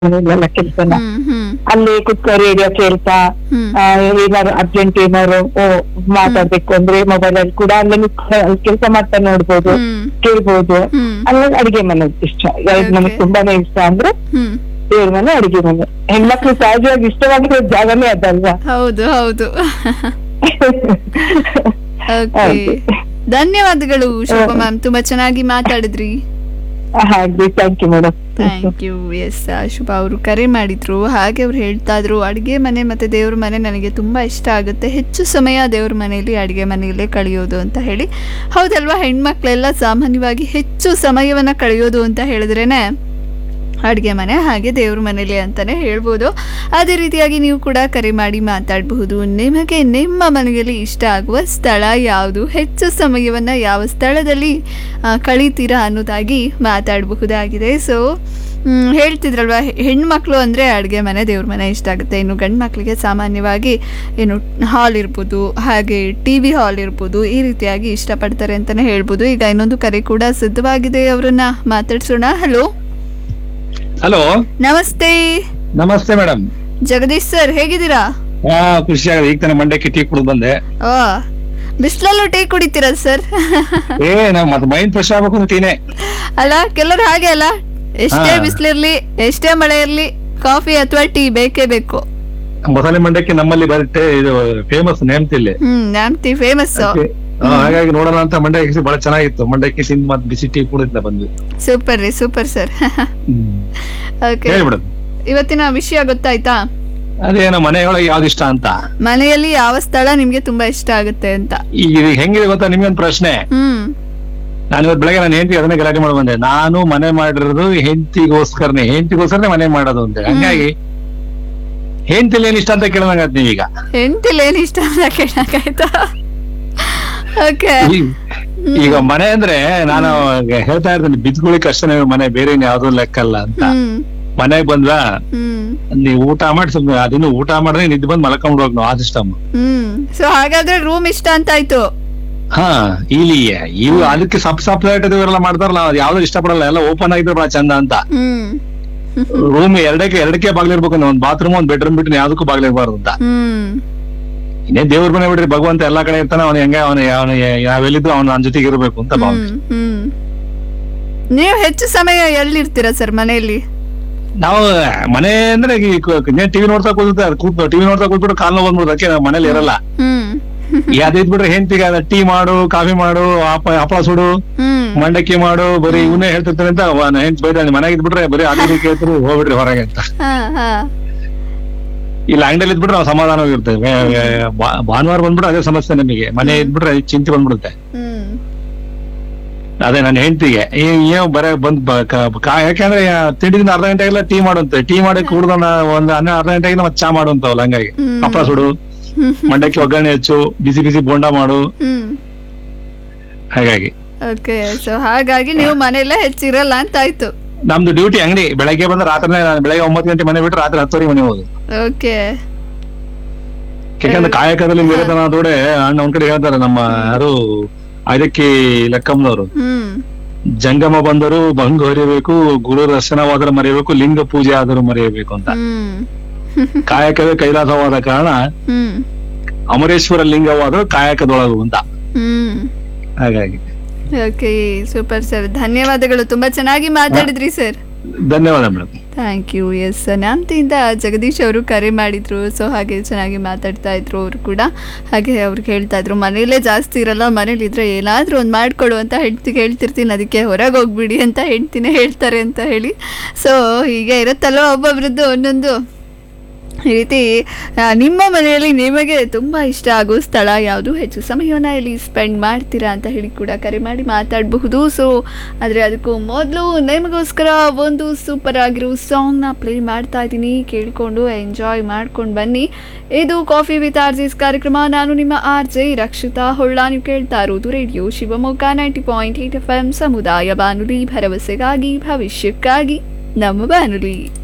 ಎಲ್ಲ ಕೆಲ್ಸನ ಹ್ಮ್ ಹ್ಮ್ ಅಲ್ಲಿ ಕುತ್ಕೊ ರೇಡಿಯೋ ಕೇಳ್ತಾ ಹ್ಮ್ ಆ, ಏನಾದ್ರು ಅರ್ಜೆಂಟ್ ಏನಾದ್ರು ಓ ಮಾತಾಡ್ಬೇಕು ಅಂದ್ರೆ ಮೊಬೈಲ್ ಅಲ್ಲಿ ಕೂಡ ಅಲ್ಲೇ ಕೆಲಸ ಮಾಡ್ತಾ ನೋಡ್ಬೋದು ಹ್ಮ್ ಕೇಳ್ಬೋದು ಹಮ್ ಅಲ್ಲ ಅಡಿಗೆ ಮನೆ ಇಷ್ಟ ಯಾವ್ದು ನಮಗ್ Okay. ತುಂಬಾನೇ ಇಷ್ಟ ಅಂದ್ರೆ ಹ್ಮ್ ದೇವ್ರ ಮನೆ ಅಡಿಗೆ ಮನೆ ಹೆಣ್ಮಕ್ಳು ಸಹಜವಾಗಿ ಇಷ್ಟವಾಗಿರೋ ಜಾಗನೇ ಅದಲ್ವಾ ಹೌದು ಹೌದು ಓಕೆ ಹೌದು. ಧನ್ಯವಾದಗಳು ಶೋಭಾ ಮ್ಯಾಮ್ ತುಂಬಾ ಚೆನ್ನಾಗಿ ಮಾತಾಡಿದ್ರಿ ಹಾಗೆ thank you madam thank you S Shubha ಅವರು ಕರೆ ಮಾಡಿದ್ರು ಹಾಗೆ ಅವ್ರು ಹೇಳ್ತಾ ಇದ್ರು ಅಡುಗೆ ಮನೆ ಮತ್ತು ದೇವ್ರ ಮನೆ ನನಗೆ ತುಂಬ ಇಷ್ಟ ಆಗುತ್ತೆ ಹೆಚ್ಚು ಸಮಯ ದೇವ್ರ ಮನೆಯಲ್ಲಿ ಅಡುಗೆ ಮನೆಯಲ್ಲೇ ಕಳೆಯೋದು ಅಂತ ಹೇಳಿ ಹೌದಲ್ವಾ ಹೆಣ್ಮಕ್ಳೆಲ್ಲ ಸಾಮಾನ್ಯವಾಗಿ ಹೆಚ್ಚು ಸಮಯವನ್ನು ಕಳೆಯೋದು ಅಂತ ಹೇಳಿದ್ರೇನೆ ಅಡುಗೆ ಮನೆ ಹಾಗೆ ದೇವ್ರ ಮನೇಲಿ ಅಂತಲೇ ಹೇಳ್ಬೋದು ಅದೇ ರೀತಿಯಾಗಿ ನೀವು ಕೂಡ ಕರೆ ಮಾಡಿ ಮಾತಾಡಬಹುದು ನಿಮಗೆ ನಿಮ್ಮ ಮನೆಯಲ್ಲಿ ಇಷ್ಟ ಆಗುವ ಸ್ಥಳ ಯಾವುದು ಹೆಚ್ಚು ಸಮಯವನ್ನು ಯಾವ ಸ್ಥಳದಲ್ಲಿ ಆ, ಕಳೀತೀರಾ ಅನ್ನೋದಾಗಿ ಮಾತಾಡಬಹುದಾಗಿದೆ ಸೊ ಹೇಳ್ತಿದ್ರಲ್ವ ಹೆ- ಹೆಣ್ಮಕ್ಳು ಅಂದರೆ ಅಡುಗೆ ಮನೆ ದೇವ್ರ ಮನೆ ಇಷ್ಟ ಆಗುತ್ತೆ ಇನ್ನು ಗಂಡು ಮಕ್ಕಳಿಗೆ ಸಾಮಾನ್ಯವಾಗಿ ಏನು ಹಾಲ್ ಇರ್ಬೋದು ಹಾಗೆ ಟಿ ವಿ ಹಾಲ್ ಇರ್ಬೋದು ಈ ರೀತಿಯಾಗಿ ಇಷ್ಟಪಡ್ತಾರೆ ಅಂತಲೇ ಹೇಳ್ಬೋದು ಈಗ ಇನ್ನೊಂದು ಕರೆ ಕೂಡ ಸಿದ್ಧವಾಗಿದೆ ಅವರನ್ನ ಮಾತಾಡ್ಸೋಣ ಹಲೋ ಹಲೋ ನಮಸ್ತೆ ನಮಸ್ತೆ ಮೇಡಮ್ ಜಗದೀಶ್ ಸರ್ ಹೇಗಿದ್ದೀರಾ ಹಾ ಖುಷಿ ಆಗಿದೆ ಈಗ ತಾನೇ ಮಂಡ್ಯಕ್ಕೆ ಟೀ ಕುಡಿದು ಬಂದೆ ಓ ಬಿಸಿಲಲ್ಲೂ ಟೀ ಕುಡಿತೀರಾ ಸರ್ ಏ ನಾವ್ ಮತ್ತೆ ಮೈಂಡ್ ಫ್ರೆಶ್ ಆಗ್ಬೇಕು ಅಂತ ಟೀನೇ ಅಲ್ಲ ಕೆಲವರು ಹಾಗೆ ಅಲ್ಲ ಎಷ್ಟೇ ಹಾ. ಬಿಸಿಲಿರ್ಲಿ ಎಷ್ಟೇ ಮಳೆ ಇರ್ಲಿ ಕಾಫಿ ಅಥವಾ ಟೀ ಬೇಕೇ ಬೇಕು ಮೊಸಳೆ ಮಂಡ್ಯಕ್ಕೆ ನಮ್ಮಲ್ಲಿ ಬರುತ್ತೆ ಇದು ಫೇಮಸ್ ನೇಮ್ತಿಲ್ಲಿ ಹ್ಮ್ ನಾಮ್ತಿ ಫೇಮಸ್ ಹಾಗಾಗಿ ನೋಡೋಣ ಅಂತ ಮಂಡ್ಯಕ್ಕೆ ಬಹಳ ಚೆನ್ನಾಗಿತ್ತು ಮಂಡ್ಯಕ್ಕೆ ತಿಂದು ಮತ್ತೆ ಬಿಸಿ ಟೀ ಕುಡಿದ್ನ ಬಂದ್ವಿ ಸೂಪರ್ ರೀ ಸೂಪರ್ ಸರ್ ಓಕೆ ಹೇಳಿ ಮೇಡಮ್ ಇವತ್ತಿನ ವಿಷಯ ಗೊತ್ತಾಯ್ತಾ ಅದೇನೋ ಮನೆಯೊಳಗೆ ಯಾವ್ದು ಇಷ್ಟ ಅಂತ ಮನೆಯಲ್ಲಿ ಯಾವ ಸ್ಥಳ ನಿಮ್ಗೆ ತುಂಬಾ ಇಷ್ಟ ಆಗುತ್ತೆ ಅಂತ ಈಗ ಇದು ಹೆಂಗಿದೆ ಗೊತ್ತಾ ನಿಮ್ಗೊಂದು ಪ್ರಶ್ನೆ ಹ್ಮ್ ನಾನು ಇವತ್ತು ಬೆಳಗ್ಗೆ ನಾನು ಹೆಂಡತಿ ಅದನ್ನೇ ಗಲಾಟೆ ಮಾಡಿ ಬಂದೆ ನಾನು ಮನೆ ಮಾಡಿರೋದು ಹೆಂಡತಿಗೋಸ್ಕರನೇ ಹೆಂಡತಿಗೋಸ್ಕರನೇ ಮನೆ ಮಾಡೋದು ಅಂತ ಹಂಗಾಗಿ ಹೆಂಡತಿಲಿ ಏನ್ ಇಷ್ಟ ಅಂತ ಕೇಳೋಣಾಗತ್ತೆ ನೀವೀಗ ಹೆಂಡತಿಲ್ ಏನ್ ಇಷ್ಟ ಅಂತ ಕೇಳಕ್ಕಾಯ್ತಾ ಓಕೆ ಈ- ಈಗ ಮನೆ ಅಂದ್ರೆ ನಾನು ಹೇಳ್ತಾ ಇರ್ತೇನೆ ಬಿದ್ದುಗಳಿಗೆ ಅಷ್ಟೇ ಮನೆ ಬೇರೆ ಯಾವ್ದು ಲೆಕ್ಕ ಅಲ್ಲ ಅಂತ ಹ್ಮ್ ಮನೆಗ್ ಬಂದ್ರ ಹ್ಮ್ ನೀವು ಊಟ ಮಾಡಿ ಸುಮ್ನೆ ಅದನ್ನು ಊಟ ಮಾಡಿದ್ರೆ ನಿದ್ದೆ ಬಂದು ಮಲ್ಕೊಂಡ್ ಹೋಗ್ ನಾವು ಆ ಸಿಸ್ಟಮ್ ಹ್ಮ್ ಸೊ ಹಾಗಾದ್ರೆ ರೂಮ್ ಇಷ್ಟ ಅಂತ ಆಯ್ತು ಹಾ ಇಲ್ಲಿ ಇವು ಅದಕ್ಕೆ ಸಪ್ ಸಪ್ರೇಟ್ ಇವರೆಲ್ಲ ಮಾಡ್ತಾರಲ್ಲ ಅದು ಯಾವ್ದು ಇಷ್ಟಪಡಲ್ಲ ಎಲ್ಲ ಓಪನ್ ಆಗಿದ್ರೆ ಬಹಳ ಚಂದ ಅಂತ ಹ್ಮ್ ರೂಮ್ ಎರಡಕ್ಕೆ ಎರಡಕ್ಕೆ ಬಾಗ್ಲಿರ್ಬೇಕು ಅಂದ್ರೆ ಒಂದ್ ಬಾತ್ರೂಮ್ ಒಂದ್ ಬೆಡ್ರೂಮ್ ಬಿಟ್ಟು ಯಾವ್ದಕ್ಕೂ ಬಾಗ್ಲಿರ್ಬಾರ್ದು ಅಂತ ಹ್ಮ್ ಇನ್ನೇ ದೇವ್ರ ಮನೆ ಬಿಡ್ರಿ ಭಗವಂತ ಎಲ್ಲಾ ಕಡೆ ಇರ್ತಾನೆ ಅವ್ನು ಹೆಂಗೆ ಅವನು ಅವನು ನಾವೆಲ್ಲಿದ್ದು ಅವ್ನು ನನ್ನ ಜೊತೆಗೆ ಇರ್ಬೇಕು ಅಂತ ಭಾವ ಹ್ಮ್ ಹ್ಮ್ ನೀವು ಹೆಚ್ಚು ಸಮಯ ಎಲ್ಲಿರ್ತೀರಾ ಸರ್ ಮನೆಯಲ್ಲಿ ನಾವು ಮನೆ ಅಂದ್ರೆ ಟಿವಿ ನೋಡ್ತಾ ಕೂತ ಕೂತ್ ಟಿವಿ ನೋಡ್ತಾ ಕೂತ್ಬಿಟ್ಟು ಕಾಲ್ ನೋವು ಬಂದ್ಬಿಡುತ್ತೆ ಅದಕ್ಕೆ ನಾವು ಮನೇಲಿ ಇರಲ್ಲ ಹ್ಮ್ ಯಾವ್ದು ಬಿಟ್ರೆ ಹೆಂಡತಿಗೆ ಟೀ ಮಾಡು ಕಾಫಿ ಮಾಡು ಹಪ್ಪ ಹಪ್ಪಳ ಸುಡು ಹ್ಮ್ ಮಂಡಕ್ಕಿ ಮಾಡು ಬರೀ ಇವನ್ನೇ ಹೇಳ್ತಿರ್ತಾನೆ ಅಂತ ಹೆಂಟ್ ಬೈದ ಮನೆಗೆ ಇದ್ಬಿಟ್ರೆ ಬರೀ ಅದೇ ಕೇಳ್ತಾರೆ ಹೋಗ್ಬಿಡ್ರಿ ಹೊರಗೆ ಅಂತ ಹಾ ಹಾ ಇಲ್ಲ ಅಂಗಡಿಯಲ್ಲಿ ಇದ್ಬಿಟ್ರೆ ನಾವು ಸಮಾಧಾನವಾಗಿರ್ತೇವೆ ಬಾ- ಭಾನುವಾರ ಬಂದ್ಬಿಟ್ರೆ ಅದೇ ಸಮಸ್ಯೆ ನಮಗೆ ಮನೆ ಇದ್ಬಿಟ್ರೆ ಚಿಂತೆ ಬಂದ್ಬಿಡುತ್ತೆ ಹ್ಮ್ ಅದೇ ನನ್ನ ಹೆಂಡತಿಗೆ ಏನು ಬರೇ ಬಂದ್ ಬ- ಕ- ಕಾ- ಯಾಕಂದ್ರೆ ತಿಂಡಿದಿಂದ ಅರ್ಧ ಗಂಟೆಗೆಲ್ಲ ಟೀ ಮಾಡುವಂತೆ ಟೀ ಮಾಡಿ ಕುಡ್ದು ಒಂದ್ ಹನ್ನೆರಡು ಅರ್ಧ ಗಂಟೆಗೆ ಮತ್ತೆ ಚಾ ಮಾಡುವಂತವಲ್ಲ ಹಂಗಾಗಿ ಹ್ಮ್. ಹಪ್ಪಳ ಸುಡು ಹ್ಮ್ ಮಂಡಕ್ಕಿ ಒಗ್ಗರಣೆ ಹೆಚ್ಚು ಬಿಸಿ ಬಿಸಿ ಬೋಂಡ ಮಾಡು ಹ್ಮ್ ಹಾಗಾಗಿ ಓಕೆ ಸೊ ಹಾಗಾಗಿ ನೀವು ಮನೆಯಲ್ಲೇ ಹೆಚ್ಚಿರಲ್ಲ ಅಂತ ಆಯ್ತು ನಮ್ದು ಡ್ಯೂಟಿ ಅಂಗಡಿ ಬೆಳಗ್ಗೆ ಬಂದ್ರೆ ರಾತ್ರಿ ಬೆಳಗ್ಗೆ ಒಂಬತ್ತು ಗಂಟೆ ಮನೆ ಬಿಟ್ರೆ ರಾತ್ರಿ ಹತ್ತುವರೆಗೆ ಮನೆ ಹೋಗುದು ಓಕೆ ಯಾಕಂದ್ರೆ ಕಾಯಕದಲ್ಲಿ ನಿರತನ ದೊಡೆ ಅಣ್ಣ ಒಂದ್ ಕಡೆ ಹೇಳ್ತಾರೆ ನಮ್ಮ ಯಾರು ಅದಕ್ಕೆ ಲೆಕ್ಕಮ್ಮನವರು ಹ್ಮ್ ಜಂಗಮ ಬಂದರು ಭಂಗ ಹೊರಿಬೇಕು ಗುರು ದರ್ಶನವಾದರೂ ಮರೆಯಬೇಕು ಲಿಂಗ ಪೂಜೆ ಆದರೂ ಮರೆಯಬೇಕು ಅಂತ ಹ್ಮ್ ಕಾಯಕವೇ ಕೈಲಾಸವಾದ ಕಾರಣ ಹ್ಮ್ ಅಮರೇಶ್ವರ ಲಿಂಗವಾದರೂ ಕಾಯಕದೊಳಗು ಅಂತ ಹ್ಮ್ ಹಾಗಾಗಿ ಓಕೆ ಸೂಪರ್ ಸರ್ ಧನ್ಯವಾದಗಳು ತುಂಬಾ ಚೆನ್ನಾಗಿ ಮಾತಾಡಿದ್ರಿ ಸರ್ ಧನ್ಯವಾದ ಮೇಡಮ್ ಥ್ಯಾಂಕ್ ಯು ಎಸ್ ನಾಮ್ತಿಯಿಂದ ಜಗದೀಶ್ ಅವರು ಕರೆ ಮಾಡಿದ್ರು ಸೊ ಹಾಗೆ ಚೆನ್ನಾಗಿ ಮಾತಾಡ್ತಾ ಇದ್ರು ಅವರು ಕೂಡ ಹಾಗೆ ಅವ್ರಿಗೆ ಹೇಳ್ತಾ ಇದ್ರು ಮನೇಲೇ ಜಾಸ್ತಿ ಇರಲ್ಲ ಮನೇಲಿ ಇದ್ರೆ ಏನಾದರೂ ಒಂದು ಮಾಡ್ಕೊಡು ಅಂತ ಹೆಂಡ್ತಿಗೆ ಹೇಳ್ತಿರ್ತೀನಿ ಅದಕ್ಕೆ ಹೊರಗೆ ಹೋಗ್ಬಿಡಿ ಅಂತ ಹೆಂಡ್ತಿನೇ ಹೇಳ್ತಾರೆ ಅಂತ ಹೇಳಿ ಸೊ ಹೀಗೆ ಇರುತ್ತಲ್ವ ಒಬ್ಬೊಬ್ರದ್ದು ಒಂದೊಂದು ಈ ರೀತಿ ಆ, ನಿಮ್ಮ ಮನೆಯಲ್ಲಿ ನಿಮಗೆ ತುಂಬ ಇಷ್ಟ ಆಗೋ ಸ್ಥಳ ಯಾವುದು ಹೆಚ್ಚು ಸಮಯವನ್ನು ಇಲ್ಲಿ ಸ್ಪೆಂಡ್ ಮಾಡ್ತೀರಾ ಅಂತ ಹೇಳಿ ಕೂಡ ಕರೆ ಮಾಡಿ ಮಾತಾಡಬಹುದು ಸೊ ಆದರೆ ಅದಕ್ಕೂ ಮೊದಲು ನಿಮಗೋಸ್ಕರ ಒಂದು ಸೂಪರ್ ಆಗಿರೋ ಸಾಂಗ್ನ ಪ್ಲೇ ಮಾಡ್ತಾ ಇದ್ದೀನಿ ಕೇಳಿಕೊಂಡು ಎಂಜಾಯ್ ಮಾಡ್ಕೊಂಡು ಬನ್ನಿ ಇದು ಕಾಫಿ ವಿತ್ ಆರ್ ಜೆಸ್ ಕಾರ್ಯಕ್ರಮ ನಾನು ನಿಮ್ಮ ಆರ್ ಜೆ ರಕ್ಷಿತಾ ಹೊಳ್ಳ ನೀವು ಕೇಳ್ತಾ ಇರೋದು radio Shivamogga ninety point eight F M ಸಮುದಾಯ ಬಾನುಲಿ ಭರವಸೆಗಾಗಿ ಭವಿಷ್ಯಕ್ಕಾಗಿ ನಮ್ಮ ಬಾನುಲಿ